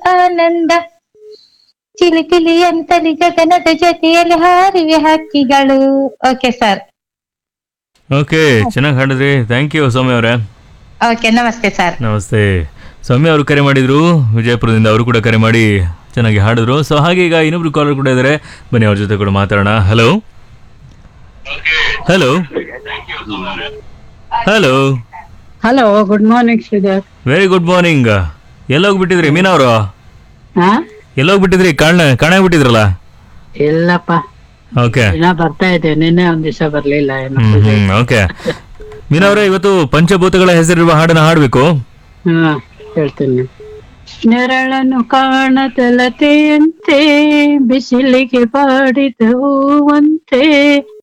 ಆನಂದ Chile ಪಿಲಿ ಅಂತಲಿ ಗಗನದ ಜೊತೆಯಲ್ಲಿ ಹಾರಿವೆ ಹಕ್ಕಿಗಳು ಓಕೆ ಸರ್ ಓಕೆ ಚೆನ್ನಾಗಿ ಹಾಡಿದ್ರಿ ಥ್ಯಾಂಕ್ ಯು ಸೌಮ್ಯ ಅವರೇ ಓಕೆ ನಮಸ್ತೆ ಸರ್ ನಮಸ್ತೆ ಸೌಮ್ಯ ಅವರು ಕರೆ ಮಾಡಿದ್ರು ವಿಜಯಪುರದಿಂದ ಅವರು ಕೂಡ ಕರೆ ಮಾಡಿ ಚೆನ್ನಾಗಿ ಹಾಡಿದ್ರು ಸೊ ಹಾಗೆ ಈಗ ಇನ್ನೊಬ್ರು ಕಾಲರ್ ಕೂಡ ಇದ್ದಾರೆ ಬನ್ನಿ ಅವ್ರ ಜೊತೆ ಕೂಡ ಮಾತಾಡೋಣ hello hello hello hello good morning Sridhar very good morning ಎಲ್ಲೋಗ್ಬಿಟ್ಟಿದ್ರಿ ಮೀನಾ ಅವರು ಹಾ ಎಲ್ಲೋಗ್ಬಿಟ್ಟಿದ್ರಿ ಕಾಣ ಕಾಣಾಗ್ಬಿಟ್ಟಿದ್ರಲ್ಲ ಇಲ್ಲಪ್ಪ ಓಕೆ ದಿನ ಬರ್ತಾ ಇದೆ ನಿನ್ನೆ ಒಂದ್ ದಿವಸ ಬರ್ಲಿಲ್ಲ ಏನು ಹ್ಮ್ ಹ್ಮ್ ಓಕೆ ಮೀನಾ ಅವರೇ ಇವತ್ತು ಪಂಚಭೂತಗಳ ಹೆಸರಿರುವ ಹಾಡನ್ನ ಹಾಡ್ಬೇಕು ಹಾ ಹೇಳ್ತೀನಿ ನೆರಳನ್ನು ಕಾಣತಲತೆಯಂತೆ ಬಿಸಿಲಿಗೆ ಬಾಡಿದ ಹೂವಂತೆ